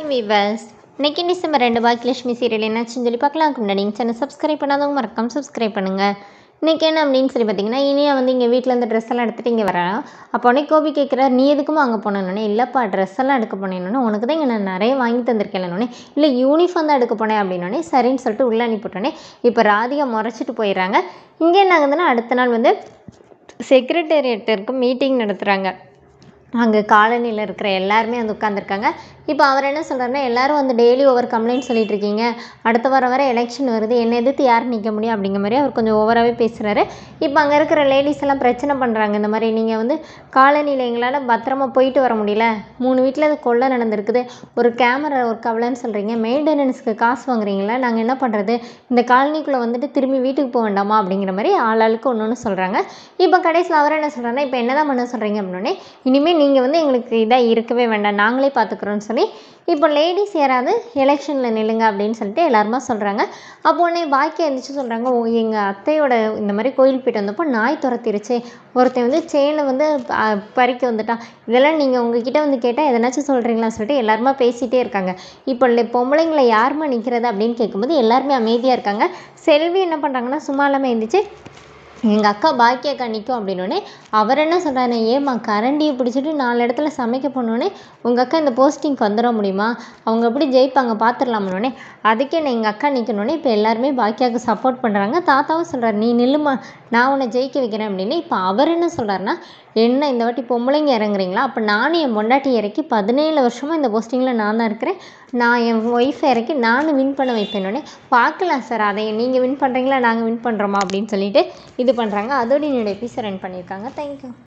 viewers இன்னைக்கு December ரெண்டு Baakiyalakshmi serial என்னாச்சுன்னு சொல்லி பார்க்கலாம் அதுக்கு முன்னாடி நீங்கள் சேனல் சப்ஸ்கிரைப் பண்ணாதவங்க மறக்காம சப்ஸ்கிரைப் பண்ணுங்கள் இன்றைக்கி என்ன அப்படின்னு சொல்லி பார்த்தீங்கன்னா இனியா வந்து இங்கே வீட்டில் இருந்து ட்ரெஸ் எல்லாம் எடுத்துகிட்டு இங்கே வரா அப்போ உடனே கோபி கேட்குறாரு நீ எதுக்குமா அங்கே போனேன்னொடனே இல்லைப்பா ட்ரெஸ் எல்லாம் எடுக்க போனேன்னொன்னே உனக்கு தான் இங்கே நான் நிறைய வாங்கி தந்திருக்கேன்னொடனே இல்லை யூனிஃபார்ம் தான் எடுக்க போனேன் அப்படின்னோடனே சரின்னு சொல்லிட்டு உள்ளே அனுப்பிவிட்டோன்னே இப்போ ராதிகா முறைச்சிட்டு போயிடுறாங்க இங்கே என்ன ஆகுதுன்னா அடுத்த நாள் வந்து செக்ரட்டேரியட்டிற்கு மீட்டிங் நடத்துகிறாங்க அங்கே காலனியில் இருக்கிற எல்லாருமே வந்து உட்காந்துருக்காங்க இப்போ அவர் என்ன சொல்கிறாருன்னா எல்லாரும் வந்து டெய்லி ஒவ்வொரு கம்ப்ளைண்ட் சொல்லிட்டு இருக்கீங்க அடுத்த வாரம் வர எலெக்ஷன் வருது என்னை எதிர்த்து யார் நிற்க முடியும் அப்படிங்கிற மாதிரி அவர் கொஞ்சம் ஓவராகவே பேசுகிறாரு இப்போ அங்கே இருக்கிற லேடிஸ் எல்லாம் பிரச்சனை பண்ணுறாங்க இந்த மாதிரி நீங்கள் வந்து காலனியில் எங்களால் பத்திரமா போயிட்டு வர முடியல மூணு வீட்டில் இது கொள்ளை நடந்திருக்குது ஒரு கேமரா ஒரு கவலைன்னு சொல்கிறீங்க மெயின்டெனன்ஸ்க்கு காசு வாங்குறீங்களா நாங்கள் என்ன பண்ணுறது இந்த காலனிக்குள்ளே வந்துட்டு திரும்பி வீட்டுக்கு போக வேண்டாமா அப்படிங்கிற மாதிரி ஆளாளுக்கு ஒன்று ஒன்று சொல்கிறாங்க இப்போ கடைசியில் அவர் என்ன சொல்கிறாருன்னா இப்போ என்ன தான் பண்ண சொல்கிறீங்க அப்படின்னே இனிமேல் நீங்கள் வந்து எங்களுக்கு இதாக இருக்கவே வேண்டாம் நாங்களே பார்த்துக்குறோன்னு சொல்லி இப்போ லேடிஸ் யாராவது எலெக்ஷனில் நில்லுங்க அப்படின்னு சொல்லிட்டு எல்லாருமா சொல்கிறாங்க அப்போ உடனே பாக்கியா எழுந்திரிச்சு சொல்கிறாங்க ஓ எங்கள் அத்தையோட இந்த மாதிரி கோயில் போயிட்டு வந்தப்போ நாய் துரத்திருச்சு ஒருத்தன் வந்து செயினை வந்து அ, பறிக்க வந்துட்டான் இதெல்லாம் நீங்கள் உங்ககிட்ட வந்து கேட்டால் எதனாச்சும் சொல்கிறீங்களா சொல்லிட்டு எல்லாருமா பேசிகிட்டே இருக்காங்க இப்போ le- பொம்பளைங்களை யாருமா நிற்கிறது அப்படின்னு கேட்கும்போது எல்லாருமே அமைதியாக இருக்காங்க செல்வி என்ன பண்ணுறாங்கன்னா சும்மா இல்லாமல் எழுந்திரிச்சு எங்கள் அக்கா பாக்கிய அக்கா நிற்கும் அப்படின்னோடனே அவர் என்ன சொல்கிறாரு ஏம்மா கரண்டியை பிடிச்சிட்டு நாலு இடத்துல சமைக்க போனோடனே உங்கள் அக்கா இந்த போஸ்டிங்க்கு வந்துட முடியுமா அவங்க எப்படி ஜெயிப்பாங்க பார்த்துடலாம்னோடனே அதுக்கே நான் எங்கள் அக்கா நிற்கணுன்னே இப்போ எல்லாருமே பாக்கியாவுக்கு சப்போர்ட் பண்ணுறாங்க தாத்தாவும் சொல்கிறார் நீ நில்லுமா நான் உன்னை ஜெயிக்க வைக்கிறேன் அப்படின்னு இப்போ அவர் என்ன சொல்கிறாருன்னா என்ன இந்த வாட்டி பொம்பளைங்க இறங்குறீங்களா அப்போ நானும் என் பொண்டாட்டி இறக்கி பதினேழு வருஷமாக இந்த போஸ்டிங்கில் நான் தான் இருக்கிறேன் நான் என் ஒய்ஃபை இறக்கி நானும் வின் பண்ண வைப்பேனோடனே பார்க்கலாம் சார் அதை நீங்கள் வின் பண்ணுறீங்களா நாங்கள் வின் பண்ணுறோமா அப்படின்னு சொல்லிட்டு இது பண்ணுறாங்க அதோட என்னோட எபிசோட் ரன் பண்ணியிருக்காங்க தேங்க்யூ